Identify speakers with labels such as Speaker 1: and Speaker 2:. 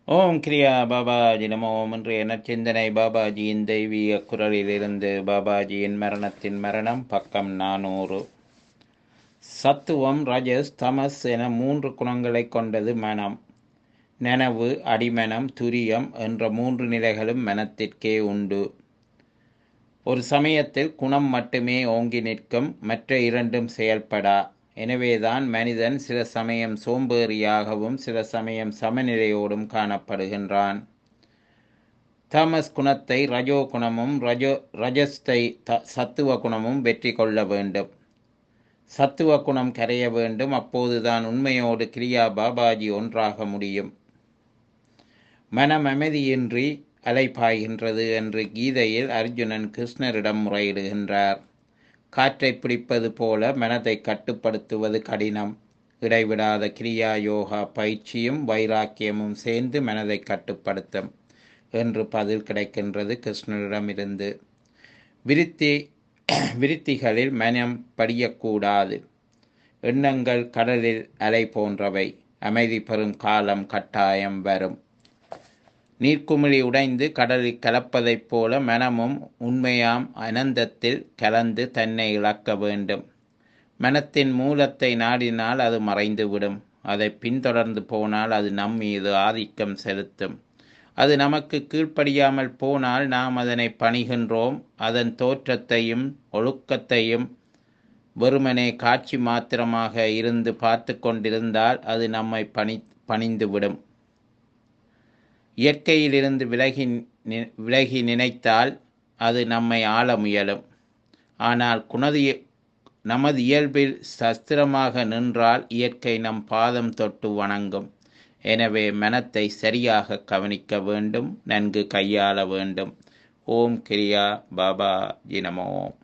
Speaker 1: ஓம் கிரியா பாபாஜி நமோ இன்றைய நற்சிந்தனை பாபாஜியின் தெய்வீக குரலிலிருந்து பாபாஜியின் மரணத்தின் மரணம் பக்கம் நானூறு சத்துவம் ரஜஸ் தமஸ் என மூன்று குணங்களை கொண்டது மனம் நனவு அடிமனம் துரியம் என்ற மூன்று நிலைகளும் மனத்திற்கே உண்டு ஒரு சமயத்தில் குணம் மட்டுமே ஓங்கி நிற்கும் மற்ற இரண்டும் செயல்படா எனவேதான் மனிதன் சில சமயம் சோம்பேறியாகவும் சில சமயம் சமநிலையோடும் காணப்படுகின்றான் தாமஸ் குணத்தை ரஜோ குணமும் ரஜோ ரஜஸ்தை த சத்துவ குணமும் வெற்றி கொள்ள வேண்டும் சத்துவ குணம் கரைய வேண்டும் அப்போதுதான் உண்மையோடு கிரியா பாபாஜி ஒன்றாக முடியும் மனம் அமைதியின்றி அலைபாய்கின்றது என்று கீதையில் அர்ஜுனன் கிருஷ்ணரிடம் முறையிடுகின்றார் காற்றை பிடிப்பது போல மனதை கட்டுப்படுத்துவது கடினம் இடைவிடாத கிரியா யோகா பயிற்சியும் வைராக்கியமும் சேர்ந்து மனதை கட்டுப்படுத்தும் என்று பதில் கிடைக்கின்றது கிருஷ்ணரிடமிருந்து விருத்தி விருத்திகளில் மனம் படியக்கூடாது எண்ணங்கள் கடலில் அலை போன்றவை அமைதி பெறும் காலம் கட்டாயம் வரும் நீர்க்குமிழி உடைந்து கடலில் கலப்பதைப் போல மனமும் உண்மையாம் அனந்தத்தில் கலந்து தன்னை இழக்க வேண்டும் மனத்தின் மூலத்தை நாடினால் அது மறைந்துவிடும் அதை பின்தொடர்ந்து போனால் அது நம் மீது ஆதிக்கம் செலுத்தும் அது நமக்கு கீழ்ப்படியாமல் போனால் நாம் அதனை பணிகின்றோம் அதன் தோற்றத்தையும் ஒழுக்கத்தையும் வெறுமனே காட்சி மாத்திரமாக இருந்து பார்த்து கொண்டிருந்தால் அது நம்மை பணி பணிந்துவிடும் இயற்கையிலிருந்து விலகி விலகி நினைத்தால் அது நம்மை ஆள முயலும் ஆனால் குணதிய நமது இயல்பில் சஸ்திரமாக நின்றால் இயற்கை நம் பாதம் தொட்டு வணங்கும் எனவே மனத்தை சரியாக கவனிக்க வேண்டும் நன்கு கையாள வேண்டும் ஓம் கிரியா பாபா ஜினமோ